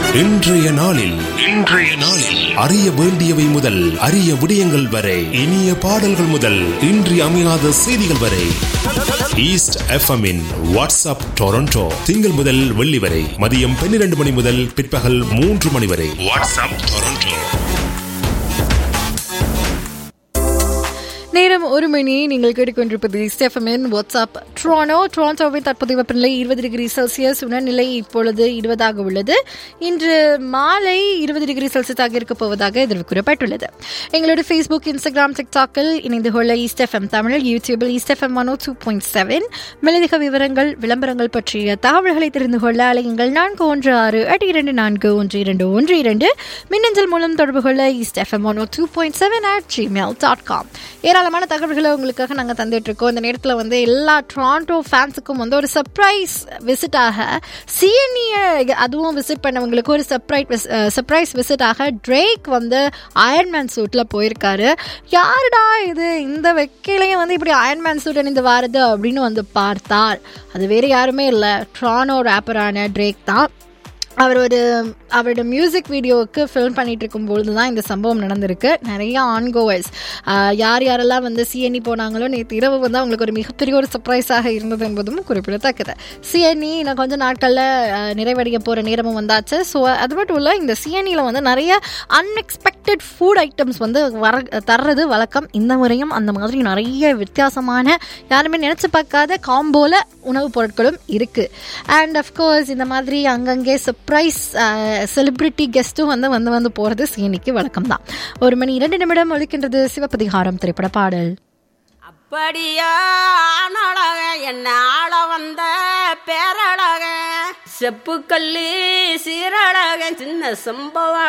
இன்றைய நாளில் இன்றைய நாளில் அறிய வேண்டியவை முதல் அரிய விடயங்கள் வரை இனிய பாடல்கள் முதல் இன்றி அமையாத செய்திகள் வரை ஈஸ்ட் எஃப்எம்மின் வாட்ஸ்அப் டொரண்டோ திங்கள் முதல் வெள்ளி வரை மதியம் பன்னிரண்டு மணி முதல் பிற்பகல் மூன்று மணி வரை வாட்ஸ்அப் டொரண்டோ நேரம் ஒரு மணி நீங்கள் கேட்டுக்கொண்டிருப்பது ஸ்டெஃபமின் வாட்ஸ்அப் ட்ரோனோ ட்ரோன்டோவின் தற்போதைய வெப்பநிலை இருபது டிகிரி செல்சியஸ் உணர்நிலை இப்பொழுது இருபதாக உள்ளது இன்று மாலை இருபது டிகிரி செல்சியஸாக இருக்கப் போவதாக எதிர்வு கூறப்பட்டுள்ளது எங்களோட ஃபேஸ்புக் இன்ஸ்டாகிராம் டிக்டாக்கில் இணைந்து கொள்ள ஈஸ்டெஃப்எம் தமிழ் யூடியூபில் East FM one two point seven மெலதிக விவரங்கள் விளம்பரங்கள் பற்றிய தகவல்களை தெரிந்து கொள்ள அலையுங்கள் நான்கு ஒன்று ஆறு எட்டு இரண்டு நான்கு ஒன்று இரண்டு ஒன்று இரண்டு மின்னஞ்சல் மூலம் தொடர்பு கொள்ள East FM one two point seven at Gmail dot com ஏராளமான தகவல்களை உங்களுக்காக நாங்கள் தந்துட்டு இருக்கோம் இந்த நேரத்தில் வந்து எல்லா ட்ராண்டோ ஃபேன்ஸுக்கும் வந்து ஒரு சர்ப்ரைஸ் விசிட்டாக சிஎன்இ அதுவும் விசிட் பண்ணவங்களுக்கு ஒரு சர்ப்ரைஸ் சர்ப்ரைஸ் விசிட்டாக ட்ரேக் வந்து அயன்மேன் சூட்டில் போயிருக்காரு யாருடா இது இந்த வெக்கையிலையும் வந்து இப்படி அயன்மேன் சூட் அணிந்து வாருது அப்படின்னு வந்து பார்த்தால் அது வேறு யாருமே இல்லை ட்ரானோ ரேப்பரான ட்ரேக் தான் அவர் ஒரு அவரோட மியூசிக் வீடியோவுக்கு ஃபில்ம் பண்ணிட்டு இருக்கும்பொழுது தான் இந்த சம்பவம் நடந்திருக்கு நிறைய ஆன்கோவர்ஸ் யார் யாரெல்லாம் வந்து சிஎன்இ போனாங்களோ நேற்று இரவு வந்து அவங்களுக்கு ஒரு மிகப்பெரிய ஒரு சர்ப்ரைஸாக இருந்தது என்பதும் குறிப்பிடத்தக்கது சிஎன்இ நான் கொஞ்ச நாட்களில் நிறைவடைய போகிற நேரமும் வந்தாச்சு ஸோ அது மட்டும் இல்லை இந்த சிஎன்இயில் வந்து நிறைய அன்எக்ஸ்பெக்டட் ஃபுட் ஐட்டம்ஸ் வந்து வர தர்றது வழக்கம் இந்த முறையும் அந்த மாதிரி நிறைய வித்தியாசமான யாருமே நினச்சி பார்க்காத காம்போல உணவுப் பொருட்களும் இருக்குது அண்ட் அஃப்கோர்ஸ் இந்த மாதிரி அங்கங்கே சர்ப்ரைஸ் செலிப்ரிட்டி கெஸ்ட்டும் வந்து வந்து வந்து போகிறது சீனிக்கு வழக்கம் தான் ஒரு மணி இரண்டு நிமிடம் ஒழிக்கின்றது சிவப்பதிகாரம் திரைப்பட பாடல் அப்படியா ஆணழக என்ன ஆள வந்த பேரழக செப்புக்கல்லி சீரழக சின்ன சம்பவம்